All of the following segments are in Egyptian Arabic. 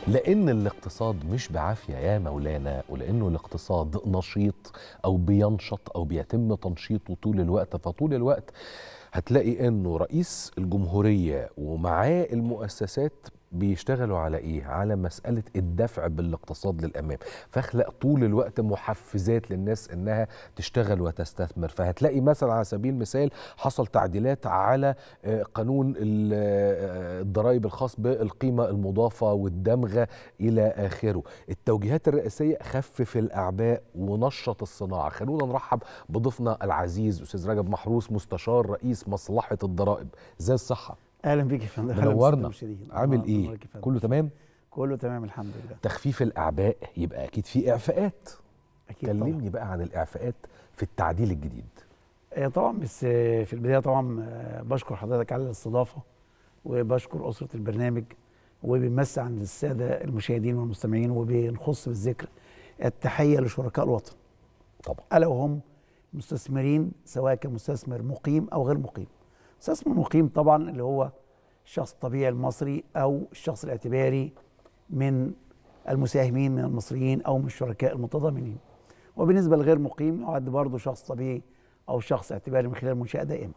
لان الاقتصاد مش بعافيه يا مولانا ولانه الاقتصاد نشيط او بينشط او بيتم تنشيطه طول الوقت فطول الوقت هتلاقي انه رئيس الجمهوريه ومعاه المؤسسات بيشتغلوا على ايه على مساله الدفع بالاقتصاد للامام فاخلق طول الوقت محفزات للناس انها تشتغل وتستثمر فهتلاقي مثلا على سبيل المثال حصل تعديلات على آه، قانون ال- آه، الضرائب الخاص بالقيمه المضافه والدمغه الى اخره التوجيهات الرئاسيه خفف الاعباء ونشط الصناعه خلونا نرحب بضيفنا العزيز استاذ رجب محروس مستشار رئيس مصلحه الضرائب زي الصحه اهلا بيك يا فندم أهلاً بالسادة منورنا المشاهدين. عامل الله ايه يبارك يا فندم. كله تمام كله تمام الحمد لله تخفيف الاعباء يبقى اكيد في اعفاءات اكيد طبعا كلمني بقى عن الاعفاءات في التعديل الجديد آه، طبعا بس آه، في البدايه طبعا آه، بشكر حضرتك على الاستضافه وبشكر اسره البرنامج وبنمسي عند الساده المشاهدين والمستمعين وبنخص بالذكر التحيه لشركاء الوطن طبعا الا وهم مستثمرين سواء كان مستثمر مقيم او غير مقيم مستثمر مقيم طبعا اللي هو الشخص الطبيعي المصري او الشخص الاعتباري من المساهمين من المصريين او من الشركاء المتضامنين وبالنسبه للغير مقيم يعد برضه شخص طبيعي او شخص اعتباري من خلال منشاه دائمه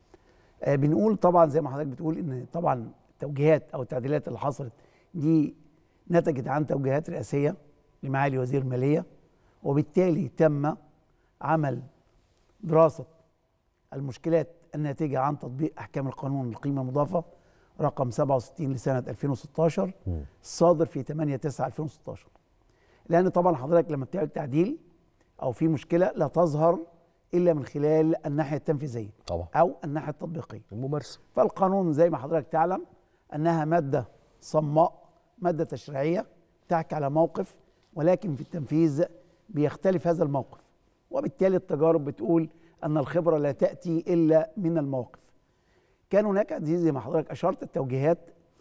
آه بنقول طبعا زي ما حضرتك بتقول ان طبعا التوجيهات او التعديلات اللي حصلت دي نتجت عن توجيهات رئاسيه لمعالي وزير الماليه وبالتالي تم عمل دراسه المشكلات الناتجه عن تطبيق احكام القانون القيمه المضافه رقم 67 لسنه 2016 مم. الصادر في 8 9 2016 لان طبعا حضرتك لما بتعمل تعديل او في مشكله لا تظهر الا من خلال الناحيه التنفيذيه طبعا او الناحيه التطبيقيه الممارسه فالقانون زي ما حضرتك تعلم انها ماده صماء ماده تشريعيه تحكي على موقف ولكن في التنفيذ بيختلف هذا الموقف وبالتالي التجارب بتقول ان الخبره لا تاتي الا من المواقف كان هناك دي زي ما حضرتك اشرت التوجيهات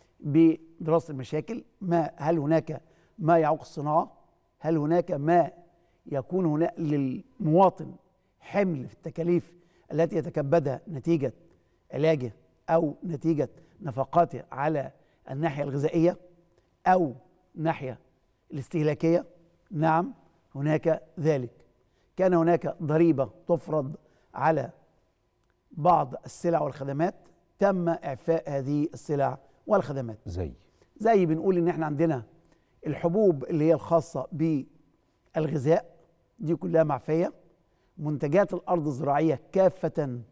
بدراسه المشاكل ما هل هناك ما يعوق الصناعه هل هناك ما يكون هناك للمواطن حمل في التكاليف التي يتكبدها نتيجه علاجه او نتيجه نفقاته على الناحيه الغذائيه او الناحيه الاستهلاكيه نعم هناك ذلك كان هناك ضريبه تفرض على بعض السلع والخدمات تم اعفاء هذه السلع والخدمات زي زي بنقول ان احنا عندنا الحبوب اللي هي الخاصه بالغذاء دي كلها معفيه منتجات الارض الزراعيه كافه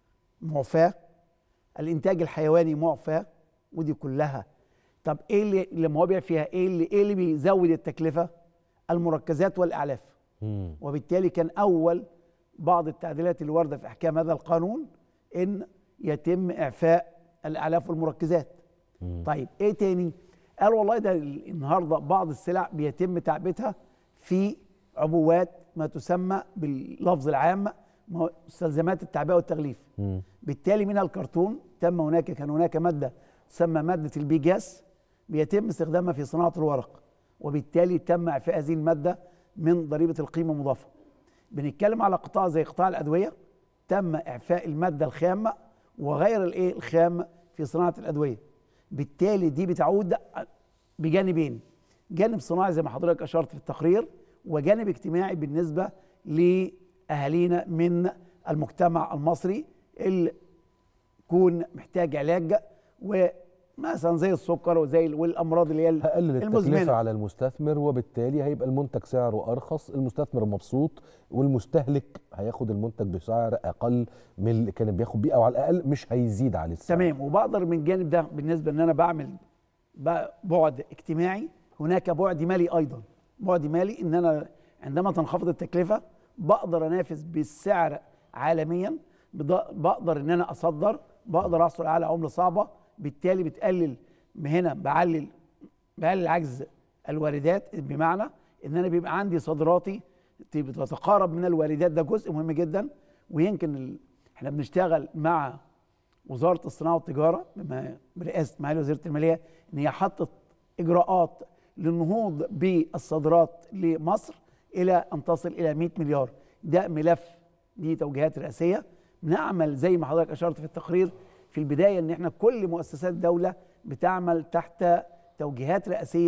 معفاه الانتاج الحيواني معفاه ودي كلها طب ايه اللي لما هو بيع فيها ايه اللي ايه اللي بيزود التكلفه المركزات والاعلاف مم. وبالتالي كان اول بعض التعديلات اللي وارده في احكام هذا القانون ان يتم اعفاء الاعلاف والمركزات مم. طيب ايه تاني قال والله ده النهارده بعض السلع بيتم تعبئتها في عبوات ما تسمى باللفظ العام مستلزمات التعبئه والتغليف مم. بالتالي منها الكرتون تم هناك كان هناك ماده تسمى ماده البيجاس بيتم استخدامها في صناعه الورق وبالتالي تم اعفاء هذه الماده من ضريبه القيمه المضافه بنتكلم على قطاع زي قطاع الادويه تم اعفاء الماده الخام وغير الايه الخام في صناعه الادويه بالتالي دي بتعود بجانبين جانب صناعي زي ما حضرتك اشرت في التقرير وجانب اجتماعي بالنسبه لاهالينا من المجتمع المصري اللي يكون محتاج علاج ومثلا زي السكر وزي ال- والامراض اللي هي ال- هقلل التكلفه المزمنه على المستثمر وبالتالي هيبقى المنتج سعره ارخص المستثمر مبسوط والمستهلك هياخد المنتج بسعر اقل من اللي كان بياخد بيه او على الاقل مش هيزيد على السعر تمام وبقدر من الجانب ده بالنسبه ان انا بعمل ب- بعد اجتماعي هناك بعد مالي ايضا بعد مالي ان انا عندما تنخفض التكلفه بقدر انافس بالسعر عالميا بض- بقدر ان انا اصدر بقدر احصل على عمله صعبه بالتالي بتقلل من هنا بعلل بقلل عجز الواردات بمعنى ان انا بيبقى عندي صادراتي بتتقارب من الواردات ده جزء مهم جدا ويمكن ال... احنا بنشتغل مع وزاره الصناعه والتجاره بما- برئاسه معالي وزيره الماليه ان هي حطت اجراءات للنهوض بالصادرات لمصر الى ان تصل الى 100 مليار ده ملف دي توجيهات رئاسيه نعمل زي ما حضرتك اشرت في التقرير في البدايه ان احنا كل مؤسسات الدوله بتعمل تحت توجيهات رئاسيه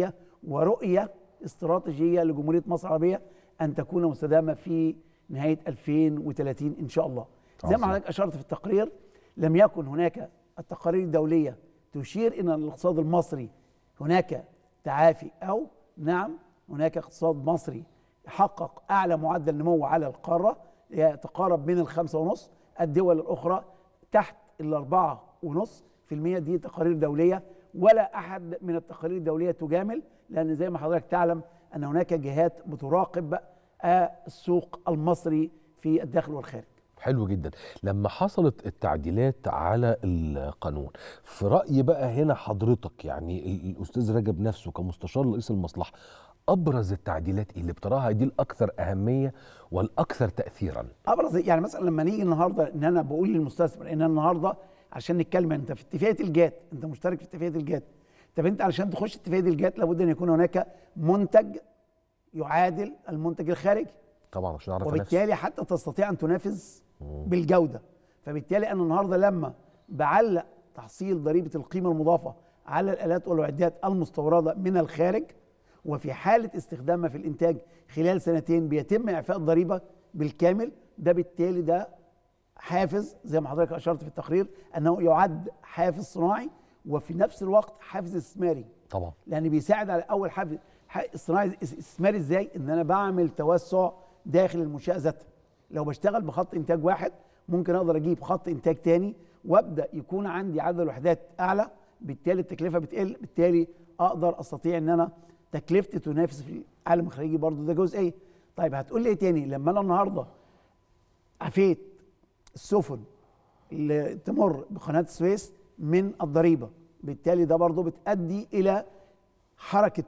ورؤيه استراتيجيه لجمهوريه مصر العربيه ان تكون مستدامه في نهايه 2030 ان شاء الله. زي عظيم. ما حضرتك اشرت في التقرير لم يكن هناك التقارير الدوليه تشير ان الاقتصاد المصري هناك تعافي او نعم هناك اقتصاد مصري حقق اعلى معدل نمو على القاره يتقارب من الخمسة ونص الدول الاخرى تحت الأربعة ونص في المية دي تقارير دولية ولا أحد من التقارير الدولية تجامل لأن زي ما حضرتك تعلم أن هناك جهات بتراقب آه، السوق المصري في الداخل والخارج حلو جدا لما حصلت التعديلات على القانون في رأي بقى هنا حضرتك يعني ال- الأستاذ رجب نفسه كمستشار رئيس المصلحة أبرز التعديلات إيه اللي بتراها دي الأكثر أهمية والأكثر تأثيرا ابرز يعني مثلا لما نيجي النهارده ان انا بقول للمستثمر ان انا النهارده عشان نتكلم انت في اتفاقيه الجات انت مشترك في اتفاقيه الجات طب انت علشان تخش اتفاقيه الجات لابد ان يكون هناك منتج يعادل المنتج الخارجي طبعا عشان أعرف أنافس وبالتالي حتى تستطيع ان تنافس بالجوده فبالتالي انا النهارده لما بعلق تحصيل ضريبه القيمه المضافه على الالات والمعدات المستورده من الخارج وفي حاله استخدامها في الانتاج خلال سنتين بيتم اعفاء الضريبه بالكامل ده بالتالي ده حافز زي ما حضرتك اشرت في التقرير انه يعد حافز صناعي وفي نفس الوقت حافز استثماري طبعا لان بيساعد على اول حافز ح- الصناعي استثماري ازاي ان انا بعمل توسع داخل المنشاه ذاتها لو بشتغل بخط انتاج واحد ممكن اقدر اجيب خط انتاج تاني وابدا يكون عندي عدد الوحدات اعلى بالتالي التكلفه بتقل بالتالي اقدر استطيع ان انا تكلفتي تنافس في العالم الخارجي برضه ده جزء ايه طيب هتقول لي ايه تاني لما انا النهارده عفيت السفن اللي تمر بقناه السويس من الضريبه بالتالي ده برضه بتؤدي الى حركه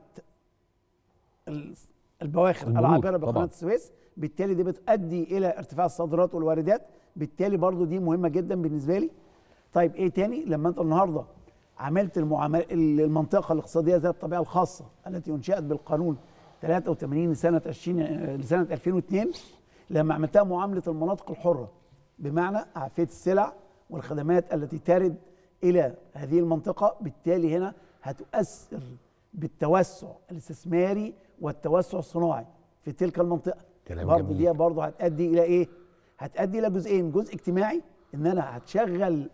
ال- البواخر المرور العابره بقناه طبعاً. السويس بالتالي دي بتؤدي الى ارتفاع الصادرات والواردات بالتالي برضو دي مهمه جدا بالنسبه لي طيب ايه تاني لما انت النهارده عملت المعامله المنطقه الاقتصاديه ذات الطبيعه الخاصه التي انشئت بالقانون 83 لسنه 20 لسنه 2002 لما عملتها معامله المناطق الحره بمعنى عفيت السلع والخدمات التي ترد الى هذه المنطقه بالتالي هنا هتؤثر بالتوسع الاستثماري والتوسع الصناعي في تلك المنطقه كلام برضه جميل. دي برضه هتؤدي الى ايه؟ هتؤدي الى جزئين، جزء اجتماعي ان انا هتشغل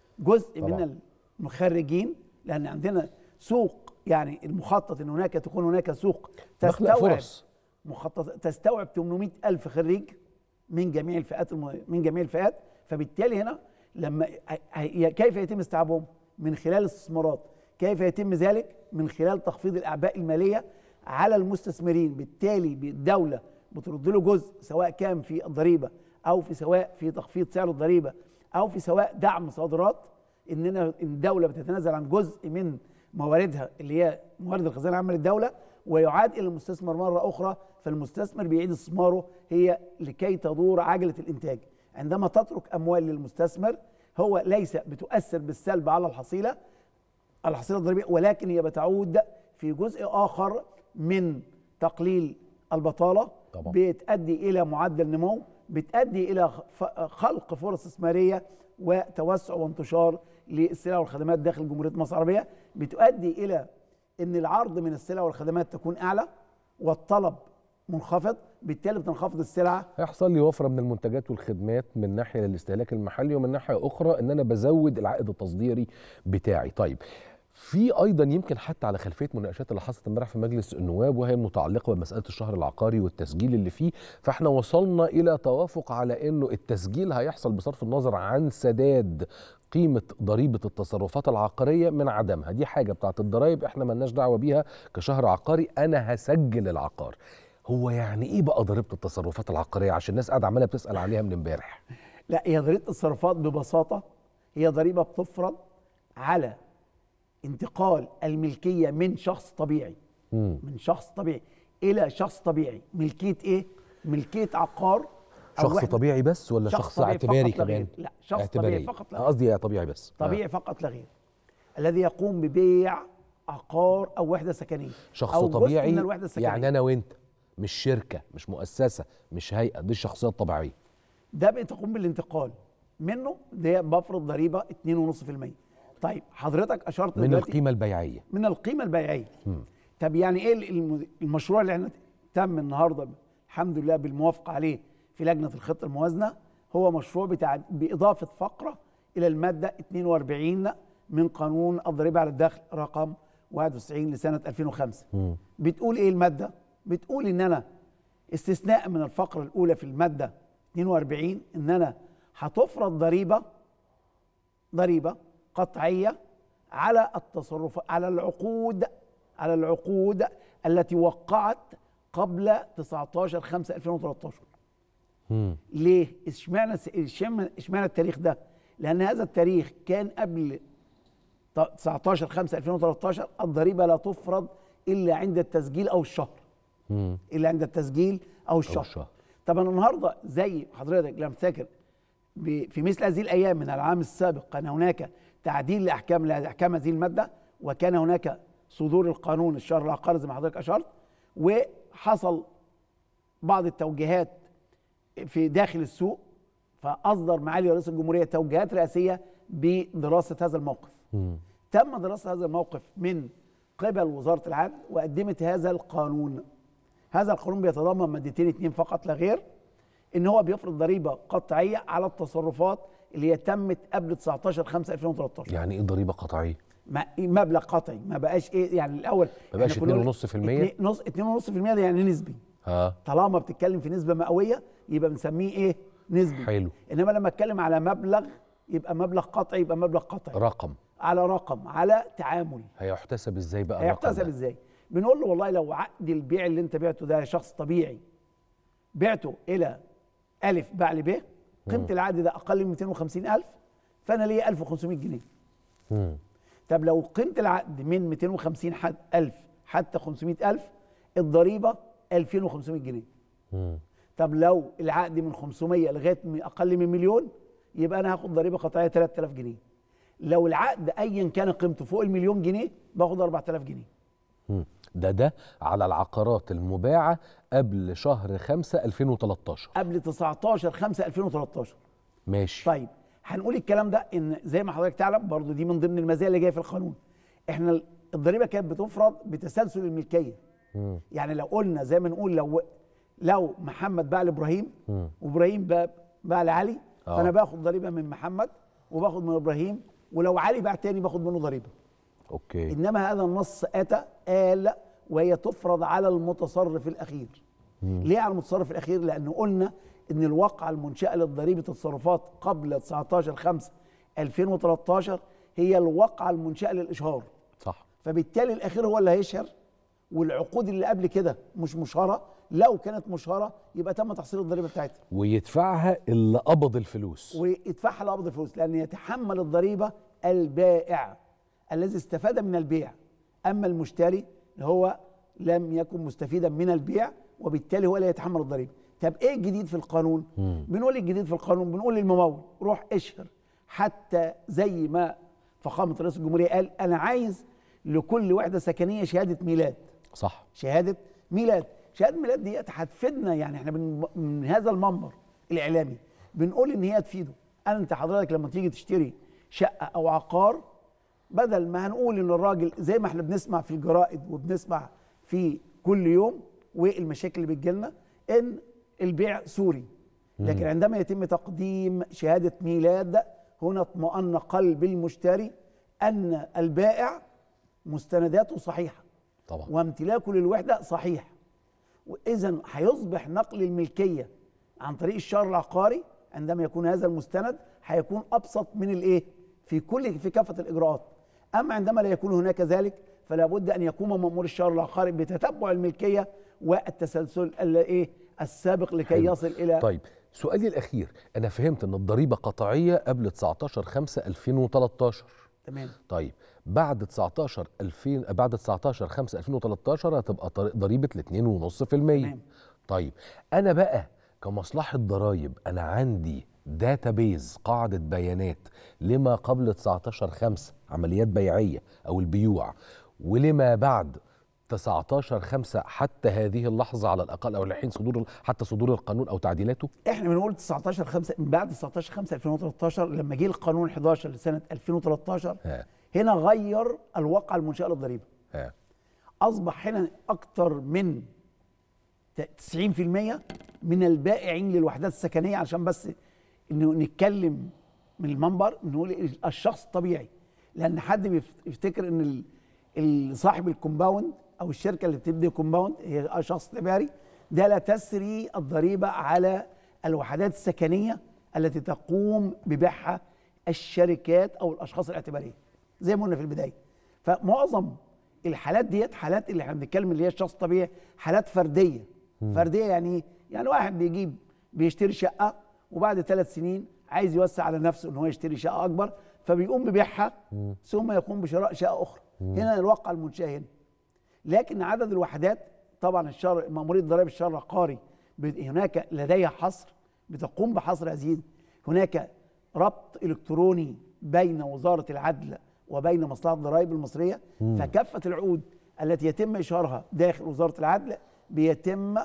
جزء طبعاً. من المخرجين لان عندنا سوق يعني المخطط ان هناك تكون هناك سوق بخلق فرص مخطط تستوعب 800 ألف خريج من جميع الفئات الم... من جميع الفئات فبالتالي هنا لما ه- ه- كيف يتم استيعابهم من خلال الاستثمارات كيف يتم ذلك من خلال تخفيض الأعباء المالية على المستثمرين بالتالي الدولة بترد له جزء سواء كان في الضريبة أو في سواء في تخفيض سعر الضريبة أو في سواء دعم صادرات إننا إن الدولة بتتنازل عن جزء من مواردها اللي هي موارد الخزانة العامة للدولة ويعاد الى المستثمر مره اخرى فالمستثمر بيعيد استثماره هي لكي تدور عجله الانتاج عندما تترك اموال للمستثمر هو ليس بتؤثر بالسلب على الحصيله الحصيله الضريبيه ولكن هي بتعود في جزء اخر من تقليل البطاله طبعا. بتؤدي الى معدل نمو بتؤدي الى خ- خلق فرص استثماريه وتوسع وانتشار للسلع والخدمات داخل جمهوريه مصر العربيه بتؤدي الى ان العرض من السلع والخدمات تكون اعلى والطلب منخفض بالتالي بتنخفض السلعه هيحصل لي وفره من المنتجات والخدمات من ناحيه للاستهلاك المحلي ومن ناحيه اخرى ان انا بزود العائد التصديري بتاعي طيب في ايضا يمكن حتى على خلفيه مناقشات اللي حصلت امبارح في مجلس النواب وهي متعلقه بمساله الشهر العقاري والتسجيل اللي فيه فاحنا وصلنا الى توافق على انه التسجيل هيحصل بصرف النظر عن سداد قيمه ضريبه التصرفات العقاريه من عدمها دي حاجه بتاعت الضرايب احنا ملناش دعوه بيها كشهر عقاري انا هسجل العقار هو يعني ايه بقى ضريبه التصرفات العقاريه عشان الناس قاعده عماله بتسال عليها من امبارح لا هي ضريبه الصرفات ببساطه هي ضريبه بتفرض على انتقال الملكيه من شخص طبيعي مم. من شخص طبيعي الى شخص طبيعي ملكيه ايه ملكيه عقار أو شخص وحدة طبيعي بس ولا شخص شخص, طبيعي اعتباري فقط لا كمان غير. لا، شخص اعتباري. طبيعي فقط لا آه، غير. قصدي طبيعي بس طبيعي فقط لا غير الذي يقوم ببيع عقار او وحده سكنيه شخص أو جزء طبيعي من الوحده السكنيه يعني انا وانت مش شركه مش مؤسسه مش هيئه دي الشخصيه الطبيعيه ده بتقوم بالانتقال منه ده بفرض ضريبه 2.5% طيب حضرتك اشرت من دلوقتي القيمه البيعيه من القيمه البيعيه طب يعني ايه الم- المشروع اللي احنا تم النهارده الحمد لله بالموافقه عليه في لجنه الخطه الموازنه هو مشروع بتاع باضافه فقره الى الماده 42 من قانون الضريبه على الدخل رقم 91 لسنه 2005 بتقول ايه الماده بتقول ان انا استثناء من الفقره الاولى في الماده 42 ان انا هتفرض ضريبه ضريبه قطعيه على التصرف على العقود على العقود التي وقعت قبل 19 5 2013 مم. ليه؟ اشمعنى اشمعنى اشمعنى التاريخ ده؟ لأن هذا التاريخ كان قبل ت- 19 5 2013 الضريبة لا تفرض إلا عند التسجيل أو الشهر مم. إلا عند التسجيل أو الشهر, الشهر. طبعا النهارده زي حضرتك لما تفتكر ب- في مثل هذه الأيام من العام السابق كان هناك تعديل لأحكام لأحكام هذه المادة وكان هناك صدور القانون الشهر العقاري زي ما حضرتك أشرت وحصل بعض التوجيهات في داخل السوق فاصدر معالي رئيس الجمهوريه توجيهات رئاسيه بدراسه هذا الموقف. مم. تم دراسه هذا الموقف من قبل وزاره العدل وقدمت هذا القانون. هذا القانون بيتضمن مادتين اتنين فقط لا غير ان هو بيفرض ضريبه قطعيه على التصرفات اللي هي تمت قبل 19 5 2013 يعني ايه ضريبه قطعيه ما- مبلغ قطعي ما بقاش ايه يعني الاول ما بقاش إحنا كنا نقول 2.5% اتنين- نص 2.5% ده يعني نسبي ها طالما بتتكلم في نسبه مئويه يبقى بنسميه ايه نسبي حلو. انما لما اتكلم على مبلغ يبقى مبلغ قطعي يبقى مبلغ قطعي رقم على رقم على تعامل هيحتسب ازاي بقى الرقم هيحتسب ده؟ ازاي بنقول له والله لو عقد البيع اللي انت بعته ده شخص طبيعي بعته الى الف باع لب قيمه العقد ده اقل من 250000 فانا ليا 1500 جنيه مم. طب لو قيمه العقد من 250 حد 1000 حتى 500000 الضريبه 2500 جنيه مم. طب لو العقد من 500 لغايه من اقل من مليون يبقى انا هاخد ضريبه قطعيه 3000 جنيه لو العقد ايا كان قيمته فوق المليون جنيه باخد 4000 جنيه مم. ده ده على العقارات المباعه قبل شهر 5 2013 قبل 19 5 2013 ماشي طيب هنقول الكلام ده ان زي ما حضرتك تعلم برضو دي من ضمن المزايا اللي جايه في القانون احنا الضريبه كانت بتفرض بتسلسل الملكيه مم. يعني لو قلنا زي ما نقول لو لو محمد باع لابراهيم مم. وابراهيم باع باع لعلي آه. فانا باخد ضريبه من محمد وباخد من ابراهيم ولو علي باع تاني باخد منه ضريبه اوكي انما هذا النص اتى قال وهي تفرض على المتصرف الاخير ليه على المتصرف الاخير لانه قلنا ان الواقعه المنشاه لضريبه التصرفات قبل 19 5 2013 هي الواقعه المنشاه للاشهار صح فبالتالي الاخير هو اللي هيشهر والعقود اللي قبل كده مش مشهره لو كانت مشهره يبقى تم تحصيل الضريبه بتاعتها ويدفعها اللي قبض الفلوس ويدفعها لقبض الفلوس لان يتحمل الضريبه البائع الذي استفاد من البيع اما المشتري هو لم يكن مستفيدا من البيع وبالتالي هو لا يتحمل الضريبه طب ايه الجديد في القانون بنقول الجديد في القانون بنقول للممول روح اشهر حتى زي ما فخامه رئيس الجمهوريه قال انا عايز لكل وحده سكنيه شهاده ميلاد صح شهاده ميلاد شهاده ميلاد دي هتفيدنا يعني احنا من, من هذا المنبر الاعلامي بنقول ان هي تفيده انت حضرتك لما تيجي تشتري شقه او عقار بدل ما هنقول ان الراجل زي ما احنا بنسمع في الجرائد وبنسمع في كل يوم والمشاكل اللي بتجيلنا ان البيع سوري لكن عندما يتم تقديم شهاده ميلاد هنا اطمأن قلب المشتري ان البائع مستنداته صحيحه طبعا وامتلاكه للوحده صحيح واذا هيصبح نقل الملكيه عن طريق الشهر العقاري عندما يكون هذا المستند هيكون ابسط من الايه في كل في كافه الاجراءات اما عندما لا يكون هناك ذلك فلا بد ان يقوم مأمور الشهر العقاري بتتبع الملكيه والتسلسل الايه السابق لكي حلو. يصل الى طيب سؤالي الاخير انا فهمت ان الضريبه قطعيه قبل 19 5 2013 تمام طيب بعد 19 2000 بعد 19 5 2013 هتبقى طر- ضريبه ال 2.5% طيب انا بقى كمصلحه ضرايب انا عندي داتابيز قاعده بيانات لما قبل 19 5 عمليات بيعيه او البيوع ولما بعد 19 5 حتى هذه اللحظه على الاقل او لحين صدور حتى صدور القانون او تعديلاته احنا بنقول 19 5 من بعد 19 5 2013 لما جه القانون 11 لسنه 2013 ها هنا غير الواقع المنشاه للضريبه ها اصبح هنا اكتر من ت- 90% من البائعين للوحدات السكنيه عشان بس انه نتكلم من المنبر نقول الشخص الطبيعي لان حد بيف- يفتكر ان ال- ال- صاحب الكومباوند او الشركه اللي بتدي كومباوند هي شخص تجاري ده لا تسري الضريبه على الوحدات السكنيه التي تقوم ببيعها الشركات او الاشخاص الاعتباريه زي ما قلنا في البدايه فمعظم الحالات ديت حالات اللي احنا بنتكلم اللي هي الشخص الطبيعي حالات فرديه فرديه يعني ايه؟ يعني واحد بيجيب بيشتري شقه وبعد ثلاث سنين عايز يوسع على نفسه ان هو يشتري شقه اكبر فبيقوم ببيعها ثم يقوم بشراء شقه اخرى هنا الواقع المنشاه هنا لكن عدد الوحدات طبعا الشهر مأمورية ضرائب الشهر العقاري ب- هناك لديها حصر بتقوم بحصر هذه هناك ربط إلكتروني بين وزارة العدل وبين مصلحة الضرائب المصرية فكافة العقود التي يتم إشهارها داخل وزارة العدل بيتم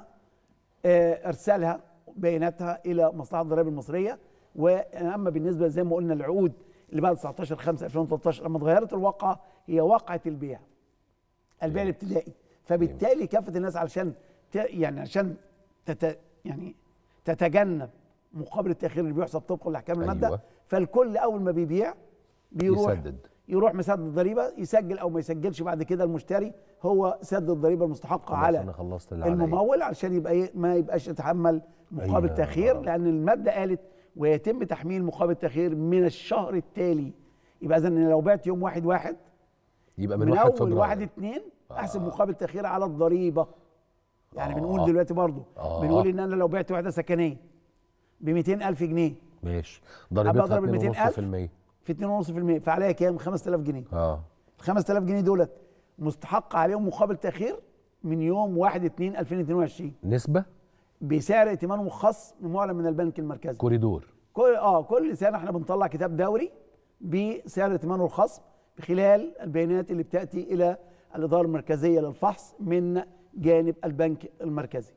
آه، ارسالها بياناتها الى مصلحه الضرائب المصريه واما بالنسبه زي ما قلنا العقود اللي بعد 19 5 2013 لما اتغيرت الواقعه هي واقعه البيع البيع الابتدائي فبالتالي كافه الناس علشان ت... يعني عشان تت... يعني تتجنب مقابل التاخير اللي بيحصل طبقا لاحكام الماده أيوة. فالكل اول ما بيبيع بيروح يسدد. يروح مسدد الضريبه يسجل او ما يسجلش بعد كده المشتري هو سدد الضريبه المستحقه خلاص على أنا خلصت اللي عليا. الممول علشان يبقى إيه ما يبقاش يتحمل مقابل أيوة. تاخير لان الماده قالت ويتم تحميل مقابل تاخير من الشهر التالي يبقى اذا لو بعت يوم واحد واحد يبقى من, من, واحد اول فبراير واحد اتنين احسب مقابل تاخير على الضريبه يعني آه. بنقول دلوقتي برضو آه. بنقول ان انا لو بعت وحده سكنيه ب 200000 جنيه ماشي أبقى ضريبتها أضرب ال 200,000 2.5% في 2.5% فعليها كام 5000 جنيه اه ال 5000 جنيه دولت مستحق عليهم مقابل تاخير من يوم 1 2 2022 نسبة بسعر ائتمان خاص معلن من البنك المركزي كوريدور كل اه كل سنه احنا بنطلع كتاب دوري بسعر ائتمانه الخاص بخلال البيانات اللي بتاتي الى الاداره المركزيه للفحص من جانب البنك المركزي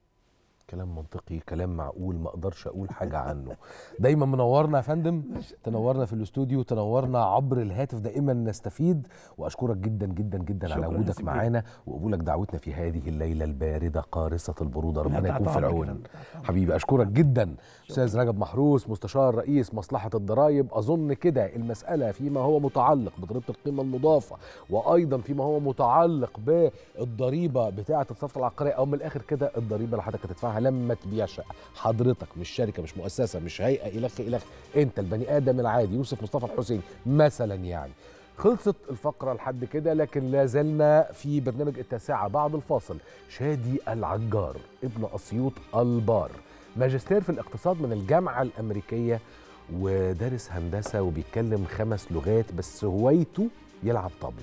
كلام منطقي كلام معقول ما اقدرش اقول حاجه عنه دايما منورنا يا فندم تنورنا في الاستوديو تنورنا عبر الهاتف دائما نستفيد واشكرك جدا جدا جدا على شكراً يا وجودك سيدي. معانا وقبولك دعوتنا في هذه الليله البارده قارصه البروده ربنا تحت يكون في أمرك يا العون فندم، تحت أمرك. حبيبي اشكرك جدا استاذ رجب محروس مستشار رئيس مصلحه الضرائب اظن كده المساله فيما هو متعلق بضريبه القيمه المضافه وايضا فيما هو متعلق بالضريبه بتاعه الصفقه العقاريه او من الاخر كده الضريبه اللي حضرتك هتدفعها لما تبيع شقه حضرتك مش شركه مش مؤسسه مش هيئه الخ الخ انت البني ادم العادي يوسف مصطفى الحسين مثلا يعني خلصت الفقرة لحد كده لكن لا زلنا في برنامج التاسعة بعد الفاصل شادي العجار ابن أسيوط البار ماجستير في الاقتصاد من الجامعة الأمريكية ودارس هندسة وبيتكلم خمس لغات بس هوايته يلعب طبلة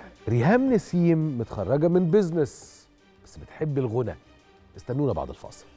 ريهام نسيم متخرجة من بيزنس بس بتحب الغنى استنونا بعد الفاصل